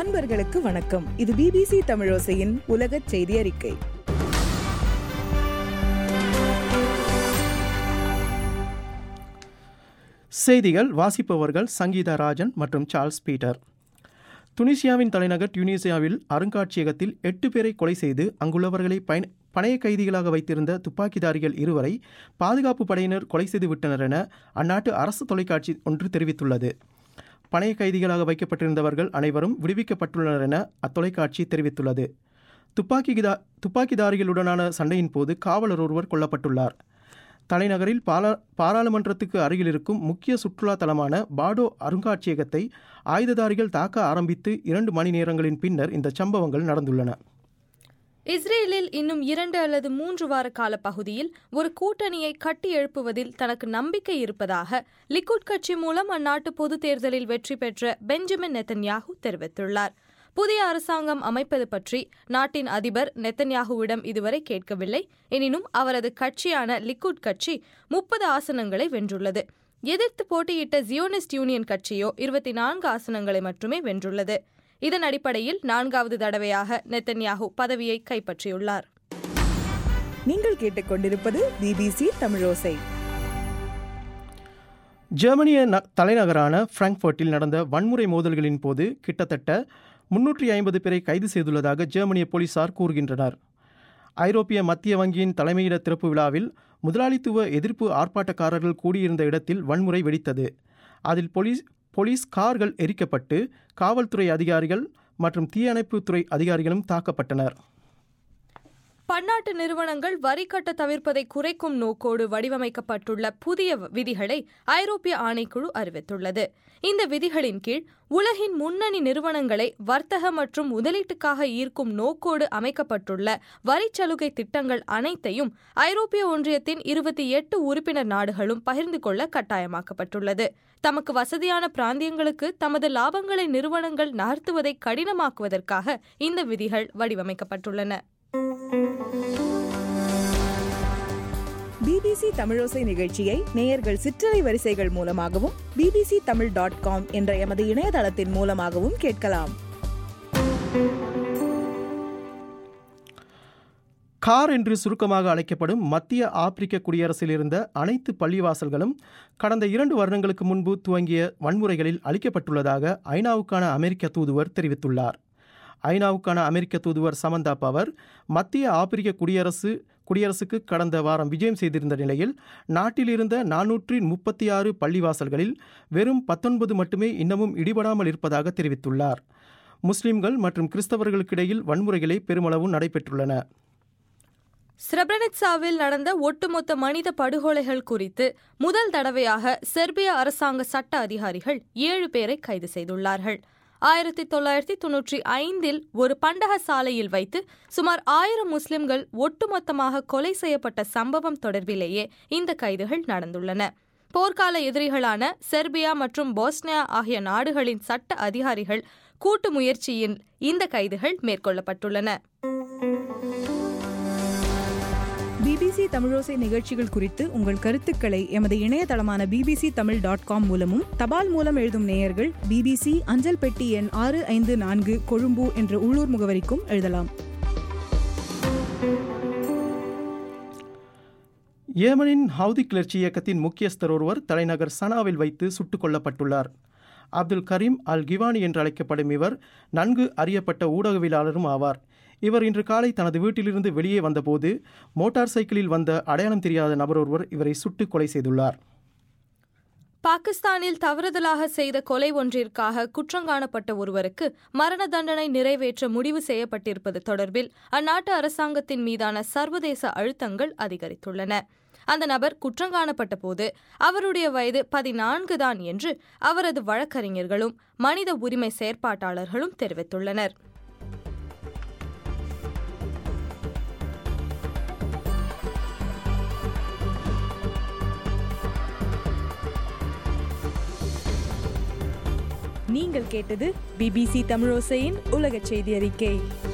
அன்பர்களுக்கு வணக்கம் இது பிபிசி தமிழோசையின் உலக செய்தி அறிக்கை செய்திகள் வாசிப்பவர்கள் சங்கீதா ராஜன் மற்றும் சார்ல்ஸ் பீட்டர் துனிசியாவின் தலைநகர் டியூனிசியாவில் அருங்காட்சியகத்தில் எட்டு பேரை கொலை செய்து அங்குள்ளவர்களை பயன் பணைய கைதிகளாக வைத்திருந்த துப்பாக்கிதாரிகள் இருவரை பாதுகாப்பு படையினர் கொலை செய்து விட்டனர் என அந்நாட்டு அரசு தொலைக்காட்சி ஒன்று தெரிவித்துள்ளது பணைய கைதிகளாக வைக்கப்பட்டிருந்தவர்கள் அனைவரும் விடுவிக்கப்பட்டுள்ளனர் என அத்தொலைக்காட்சி தெரிவித்துள்ளது துப்பாக்கிதா துப்பாக்கிதாரிகளுடனான சண்டையின் போது காவலர் ஒருவர் கொல்லப்பட்டுள்ளார் தலைநகரில் பாரா பாராளுமன்றத்துக்கு அருகில் இருக்கும் முக்கிய சுற்றுலா தலமான பாடோ அருங்காட்சியகத்தை ஆயுததாரிகள் தாக்க ஆரம்பித்து இரண்டு மணி நேரங்களின் பின்னர் இந்த சம்பவங்கள் நடந்துள்ளன இஸ்ரேலில் இன்னும் இரண்டு அல்லது மூன்று வார கால பகுதியில் ஒரு கூட்டணியை கட்டி எழுப்புவதில் தனக்கு நம்பிக்கை இருப்பதாக லிக்குட் கட்சி மூலம் அந்நாட்டு பொதுத் தேர்தலில் வெற்றி பெற்ற பெஞ்சமின் நெத்தன்யாகு தெரிவித்துள்ளார் புதிய அரசாங்கம் அமைப்பது பற்றி நாட்டின் அதிபர் நெத்தன்யாகுவிடம் இதுவரை கேட்கவில்லை எனினும் அவரது கட்சியான லிக்குட் கட்சி முப்பது ஆசனங்களை வென்றுள்ளது எதிர்த்து போட்டியிட்ட ஜியோனிஸ்ட் யூனியன் கட்சியோ இருபத்தி நான்கு ஆசனங்களை மட்டுமே வென்றுள்ளது இதன் அடிப்படையில் நான்காவது தடவையாக நெத்தன்யாகு பதவியை கைப்பற்றியுள்ளார் நீங்கள் கேட்டுக்கொண்டிருப்பது பிபிசி தமிழோசை ஜெர்மனிய ந- தலைநகரான பிராங்க்ஃபர்ட்டில் நடந்த வன்முறை மோதல்களின் போது கிட்டத்தட்ட முன்னூற்றி ஐம்பது பேரை கைது செய்துள்ளதாக ஜெர்மனிய போலீசார் கூறுகின்றனர் ஐரோப்பிய மத்திய வங்கியின் தலைமையிட திறப்பு விழாவில் முதலாளித்துவ எதிர்ப்பு ஆர்ப்பாட்டக்காரர்கள் கூடியிருந்த இடத்தில் வன்முறை வெடித்தது அதில் போலீஸ் போலீஸ் கார்கள் எரிக்கப்பட்டு காவல்துறை அதிகாரிகள் மற்றும் தீயணைப்புத்துறை அதிகாரிகளும் தாக்கப்பட்டனர் பன்னாட்டு நிறுவனங்கள் வரி கட்ட தவிர்ப்பதை குறைக்கும் நோக்கோடு வடிவமைக்கப்பட்டுள்ள புதிய விதிகளை ஐரோப்பிய ஆணைக்குழு அறிவித்துள்ளது இந்த விதிகளின் கீழ் உலகின் முன்னணி நிறுவனங்களை வர்த்தக மற்றும் முதலீட்டுக்காக ஈர்க்கும் நோக்கோடு அமைக்கப்பட்டுள்ள வரிச் சலுகை திட்டங்கள் அனைத்தையும் ஐரோப்பிய ஒன்றியத்தின் இருபத்தி எட்டு உறுப்பினர் நாடுகளும் பகிர்ந்து கொள்ள கட்டாயமாக்கப்பட்டுள்ளது தமக்கு வசதியான பிராந்தியங்களுக்கு தமது லாபங்களை நிறுவனங்கள் நகர்த்துவதை கடினமாக்குவதற்காக இந்த விதிகள் வடிவமைக்கப்பட்டுள்ளன பிபிசி தமிழோசை நிகழ்ச்சியை நேயர்கள் சிற்றலை வரிசைகள் மூலமாகவும் பிபிசி தமிழ் டாட் காம் என்ற எமது இணையதளத்தின் மூலமாகவும் கேட்கலாம் கார் என்று சுருக்கமாக அழைக்கப்படும் மத்திய ஆப்பிரிக்க குடியரசில் இருந்த அனைத்து பள்ளிவாசல்களும் கடந்த இரண்டு வருடங்களுக்கு முன்பு துவங்கிய வன்முறைகளில் அளிக்கப்பட்டுள்ளதாக ஐநாவுக்கான அமெரிக்க தூதுவர் தெரிவித்துள்ளார் ஐநாவுக்கான அமெரிக்க தூதுவர் சமந்தா பவர் மத்திய ஆப்பிரிக்க குடியரசு குடியரசுக்கு கடந்த வாரம் விஜயம் செய்திருந்த நிலையில் நாட்டில் இருந்த நானூற்றி முப்பத்தி ஆறு பள்ளிவாசல்களில் வெறும் பத்தொன்பது மட்டுமே இன்னமும் இடிபடாமல் இருப்பதாக தெரிவித்துள்ளார் முஸ்லிம்கள் மற்றும் கிறிஸ்தவர்களுக்கிடையில் வன்முறைகளே பெருமளவு நடைபெற்றுள்ளன ஸ்ரெப்ரனிட்சாவில் நடந்த ஒட்டுமொத்த மனித படுகொலைகள் குறித்து முதல் தடவையாக செர்பிய அரசாங்க சட்ட அதிகாரிகள் ஏழு பேரை கைது செய்துள்ளார்கள் ஆயிரத்தி தொள்ளாயிரத்தி தொன்னூற்றி ஐந்தில் ஒரு பண்டக சாலையில் வைத்து சுமார் ஆயிரம் முஸ்லிம்கள் ஒட்டுமொத்தமாக கொலை செய்யப்பட்ட சம்பவம் தொடர்பிலேயே இந்த கைதுகள் நடந்துள்ளன போர்க்கால எதிரிகளான செர்பியா மற்றும் போஸ்னியா ஆகிய நாடுகளின் சட்ட அதிகாரிகள் கூட்டு முயற்சியில் இந்த கைதுகள் மேற்கொள்ளப்பட்டுள்ளன பிபிசி தமிழோசை நிகழ்ச்சிகள் குறித்து உங்கள் கருத்துக்களை எமது இணையதளமான பிபிசி தமிழ் டாட் காம் மூலமும் தபால் மூலம் எழுதும் நேயர்கள் பிபிசி அஞ்சல் பெட்டி எண் ஆறு ஐந்து நான்கு கொழும்பு என்ற உள்ளூர் முகவரிக்கும் எழுதலாம் ஏமனின் ஹவுதி கிளர்ச்சி இயக்கத்தின் முக்கியஸ்தர் ஒருவர் தலைநகர் சனாவில் வைத்து சுட்டுக் கொல்லப்பட்டுள்ளார் அப்துல் கரீம் அல் கிவானி என்று அழைக்கப்படும் இவர் நன்கு அறியப்பட்ட ஊடகவியலாளரும் ஆவார் இவர் இன்று காலை தனது வீட்டிலிருந்து வெளியே வந்தபோது மோட்டார் சைக்கிளில் வந்த அடையாளம் தெரியாத நபர் ஒருவர் இவரை சுட்டுக் கொலை செய்துள்ளார் பாகிஸ்தானில் தவறுதலாக செய்த கொலை ஒன்றிற்காக குற்றங்காணப்பட்ட ஒருவருக்கு மரண தண்டனை நிறைவேற்ற முடிவு செய்யப்பட்டிருப்பது தொடர்பில் அந்நாட்டு அரசாங்கத்தின் மீதான சர்வதேச அழுத்தங்கள் அதிகரித்துள்ளன அந்த நபர் குற்றங்காணப்பட்ட போது அவருடைய வயது பதினான்கு தான் என்று அவரது வழக்கறிஞர்களும் மனித உரிமை செயற்பாட்டாளர்களும் தெரிவித்துள்ளனர் நீங்கள் கேட்டது பிபிசி தமிழோசையின் உலக செய்தி அறிக்கை